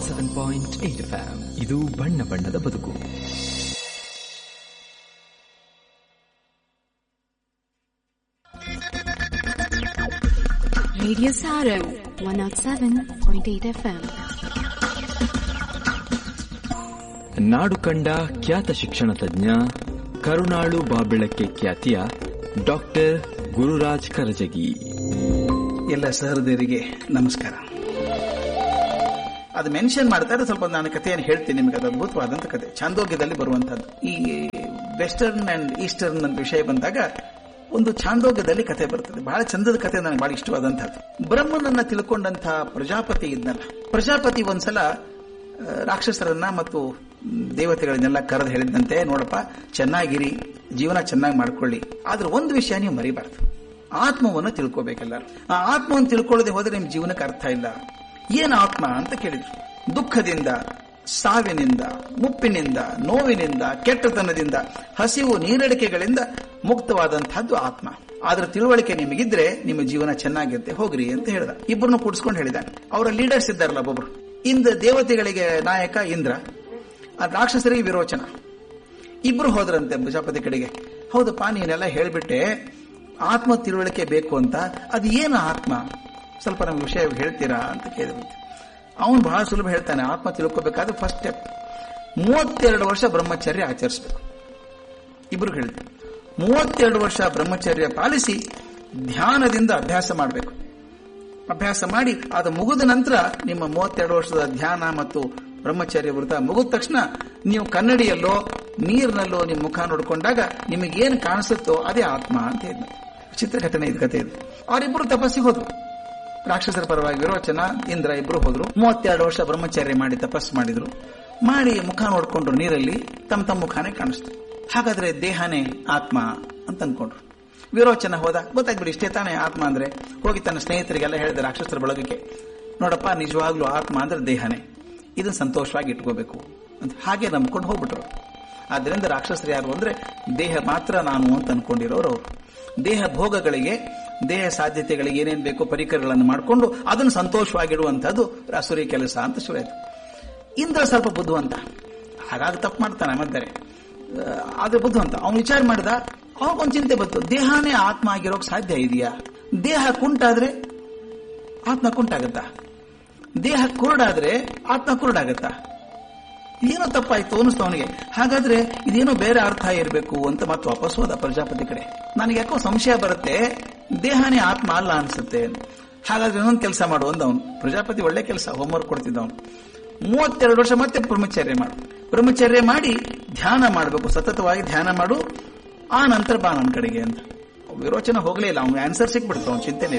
Seven point eight fam ಇದು ಬಣ್ಣ ಬಣ್ಣದ ಬದುಕು Radio Sarum 107.8 FM. ನಾಡು ಕಂಡ ಖ್ಯಾತ ಶಿಕ್ಷಣ ತಜ್ಞ ಕರುಣಾಳು ಬಾಬೆಳಕ್ಕೆ ಖ್ಯಾತಿಯ ಡಾಕ್ಟರ್ ಗುರುರಾಜ್ ಕರಜಗಿ ಎಲ್ಲ ಸಹೃದಯರಿಗೆ ನಮಸ್ಕಾರ ಅದು ಮೆನ್ಷನ್ ಮಾಡ್ತಾರೆ ಸ್ವಲ್ಪ ನಾನು ಕಥೆಯನ್ನು ಹೇಳ್ತೀನಿ ನಿಮಗೆ ಅದು ಅದ್ಭುತವಾದಂತ ಕಥೆ ಛಾಂದೋಗ್ಯದಲ್ಲಿ ಬರುವಂತದ್ದು ಈ ವೆಸ್ಟರ್ನ್ ಅಂಡ್ ಈಸ್ಟರ್ನ್ ಅಂತ ವಿಷಯ ಬಂದಾಗ ಒಂದು ಛಾಂದೋಗ್ಯದಲ್ಲಿ ಕಥೆ ಬರ್ತದೆ ಬಹಳ ಚಂದದ ಕಥೆ ನನಗೆ ಬಹಳ ಇಷ್ಟವಾದಂತಹದ್ದು ಬ್ರಹ್ಮನನ್ನ ತಿಳ್ಕೊಂಡಂತಹ ಪ್ರಜಾಪತಿ ಇದ್ನಲ್ಲ ಪ್ರಜಾಪತಿ ಒಂದ್ಸಲ ಆ, ರಾಕ್ಷಸರನ್ನ ಮತ್ತು ದೇವತೆಗಳನ್ನೆಲ್ಲ ಕರೆದು ಹೇಳಿದಂತೆ ನೋಡಪ್ಪ ಚೆನ್ನಾಗಿರಿ ಜೀವನ ಚೆನ್ನಾಗಿ ಮಾಡ್ಕೊಳ್ಳಿ ಆದ್ರೆ ಒಂದು ವಿಷಯ ನೀವು ಮರಿಬಾರ್ದು ಆತ್ಮವನ್ನು ತಿಳ್ಕೋಬೇಕೆಲ್ಲರೂ ಆ ಆತ್ಮವನ್ನು ತಿಳ್ಕೊಳ್ಳದೆ ಹೋದ್ರೆ ನಿಮ್ ಜೀವನಕ್ಕೆ ಅರ್ಥ ಇಲ್ಲ ಏನು ಆತ್ಮ ಅಂತ ಕೇಳಿದ್ರು ದುಃಖದಿಂದ ಸಾವಿನಿಂದ ಮುಪ್ಪಿನಿಂದ ನೋವಿನಿಂದ ಕೆಟ್ಟತನದಿಂದ ಹಸಿವು ನೀರಡಿಕೆಗಳಿಂದ ಮುಕ್ತವಾದಂತಹದ್ದು ಆತ್ಮ ಆದ್ರ ತಿಳುವಳಿಕೆ ನಿಮಗಿದ್ರೆ ನಿಮ್ಮ ಜೀವನ ಚೆನ್ನಾಗಿರುತ್ತೆ ಹೋಗ್ರಿ ಅಂತ ಹೇಳ್ದ ಇಬ್ಬರನ್ನು ಕೂಡಿಸ್ಕೊಂಡು ಹೇಳಿದಾನೆ ಅವರ ಲೀಡರ್ಸ್ ಇದ್ದಾರಲ್ಲ ಒಬ್ಬೊಬ್ರು ಇಂದ್ರ ದೇವತೆಗಳಿಗೆ ನಾಯಕ ಇಂದ್ರ ಆ ರಾಕ್ಷಸರಿಗೆ ವಿರೋಚನ ಇಬ್ರು ಹೋದ್ರಂತೆ ಪ್ರಜಾಪತಿ ಕಡೆಗೆ ಹೌದಪ್ಪ ನೀನೆಲ್ಲ ಹೇಳ್ಬಿಟ್ಟೆ ಆತ್ಮ ತಿಳುವಳಿಕೆ ಬೇಕು ಅಂತ ಅದು ಏನು ಆತ್ಮ ಸ್ವಲ್ಪ ನಮ್ಗೆ ವಿಷಯ ಹೇಳ್ತೀರಾ ಅಂತ ಕೇಳಿದಂತೆ ಅವನು ಬಹಳ ಸುಲಭ ಹೇಳ್ತಾನೆ ಆತ್ಮ ತಿಳ್ಕೋಬೇಕಾದ್ರೆ ಫಸ್ಟ್ ಸ್ಟೆಪ್ ಮೂವತ್ತೆರಡು ವರ್ಷ ಬ್ರಹ್ಮಚರ್ಯ ಆಚರಿಸಬೇಕು ಇಬ್ರು ಹೇಳಿದ್ರು ಮೂವತ್ತೆರಡು ವರ್ಷ ಬ್ರಹ್ಮಚರ್ಯ ಪಾಲಿಸಿ ಧ್ಯಾನದಿಂದ ಅಭ್ಯಾಸ ಮಾಡಬೇಕು ಅಭ್ಯಾಸ ಮಾಡಿ ಅದು ಮುಗಿದ ನಂತರ ನಿಮ್ಮ ಮೂವತ್ತೆರಡು ವರ್ಷದ ಧ್ಯಾನ ಮತ್ತು ಬ್ರಹ್ಮಚರ್ಯ ವೃತ ಮುಗಿದ ತಕ್ಷಣ ನೀವು ಕನ್ನಡಿಯಲ್ಲೋ ನೀರಿನಲ್ಲೋ ನಿಮ್ಮ ಮುಖ ನೋಡ್ಕೊಂಡಾಗ ನಿಮಗೇನು ಕಾಣಿಸುತ್ತೋ ಅದೇ ಆತ್ಮ ಅಂತ ಹೇಳಿದ ಚಿತ್ರ ಘಟನೆ ಇದು ಕಥೆ ಇದು ಅವರಿಬ್ಬರು ತಪಸ್ಸಿಗೆ ಹೋದ್ರು ರಾಕ್ಷಸರ ಪರವಾಗಿ ವಿರೋಚನ ಇಂದ್ರ ಇಬ್ರು ಹೋದ್ರು ಮೂವತ್ತೆರಡು ವರ್ಷ ಬ್ರಹ್ಮಚರ್ಯ ಮಾಡಿ ತಪಸ್ಸು ಮಾಡಿದ್ರು ಮಾಡಿ ಮುಖ ನೋಡ್ಕೊಂಡ್ರು ನೀರಲ್ಲಿ ತಮ್ಮ ತಮ್ಮ ಮುಖಾನೇ ಕಾಣಿಸ್ತು ಹಾಗಾದ್ರೆ ದೇಹನೇ ಆತ್ಮ ಅಂತ ಅನ್ಕೊಂಡ್ರು ವಿರೋಚನ ಹೋದ ಗೊತ್ತಾಗ್ಬಿಡಿ ಇಷ್ಟೇ ತಾನೇ ಆತ್ಮ ಅಂದ್ರೆ ಹೋಗಿ ತನ್ನ ಸ್ನೇಹಿತರಿಗೆಲ್ಲ ಹೇಳಿದ ರಾಕ್ಷಸರ ಬಳಗಕ್ಕೆ ನೋಡಪ್ಪ ನಿಜವಾಗ್ಲೂ ಆತ್ಮ ಅಂದ್ರೆ ದೇಹನೇ ಇದನ್ನ ಸಂತೋಷವಾಗಿ ಇಟ್ಕೋಬೇಕು ಅಂತ ಹಾಗೆ ನಂಬ್ಕೊಂಡು ಹೋಗ್ಬಿಟ್ರು ಆದ್ರಿಂದ ರಾಕ್ಷಸರು ಯಾರು ಅಂದ್ರೆ ದೇಹ ಮಾತ್ರ ನಾನು ಅಂತ ಅನ್ಕೊಂಡಿರೋರು ಅವರು ದೇಹ ಭೋಗಗಳಿಗೆ ದೇಹ ಸಾಧ್ಯತೆಗಳಿಗೆ ಏನೇನ್ ಬೇಕೋ ಪರಿಕರಗಳನ್ನು ಮಾಡಿಕೊಂಡು ಅದನ್ನು ಸಂತೋಷವಾಗಿಡುವಂತಹದ್ದು ರಾಸುರಿ ಕೆಲಸ ಅಂತ ಶುರು ಆಯ್ತು ಇಂದ್ರ ಸ್ವಲ್ಪ ಬುದ್ಧಿವಂತ ಹಾಗಾಗಿ ತಪ್ಪು ಮಾಡ್ತಾನೆ ಮದ್ದರೆ ಆದ್ರೆ ಬುದ್ಧಿವಂತ ಅವನು ವಿಚಾರ ಮಾಡಿದ ಅವಾಗೊಂದು ಚಿಂತೆ ಬಂತು ದೇಹನೇ ಆತ್ಮ ಆಗಿರೋಕ್ ಸಾಧ್ಯ ಇದೆಯಾ ದೇಹ ಕುಂಟಾದ್ರೆ ಆತ್ಮ ಕುಂಟಾಗತ್ತಾ ದೇಹ ಕುರುಡಾದ್ರೆ ಆತ್ಮ ಕುರುಡಾಗತ್ತಾ ಏನೋ ತಪ್ಪಾಯ್ತು ಅನಿಸ್ತು ಅವನಿಗೆ ಹಾಗಾದ್ರೆ ಇದೇನೋ ಬೇರೆ ಅರ್ಥ ಇರಬೇಕು ಅಂತ ಮತ್ತೆ ವಾಪಸ್ ಹೋದ ಪ್ರಜಾಪತಿ ಕಡೆ ನನಗೆ ಯಾಕೋ ಸಂಶಯ ಬರುತ್ತೆ ದೇಹನೇ ಆತ್ಮ ಅಲ್ಲ ಅನ್ಸುತ್ತೆ ಹಾಗಾದ್ರೆ ಇನ್ನೊಂದು ಕೆಲಸ ಮಾಡು ಅಂದ ಅವನು ಪ್ರಜಾಪತಿ ಒಳ್ಳೆ ಕೆಲಸ ಹೋಮ್ವರ್ಕ್ ಕೊಡ್ತಿದ್ದ ಅವನು ಮೂವತ್ತೆರಡು ವರ್ಷ ಮತ್ತೆ ಬ್ರಹ್ಮಚರ್ಯ ಮಾಡು ಬ್ರಹ್ಮಚರ್ಯ ಮಾಡಿ ಧ್ಯಾನ ಮಾಡಬೇಕು ಸತತವಾಗಿ ಧ್ಯಾನ ಮಾಡು ಆ ನಂತರ ಬಾ ನನ್ನ ಕಡೆಗೆ ಅಂತ ವಿರೋಚನ ಹೋಗ್ಲೇ ಇಲ್ಲ ಅವ್ನಿಗೆ ಆನ್ಸರ್ ಸಿಕ್ಬಿಡ್ತು ಅವ್ನು ಚಿಂತೆನೆ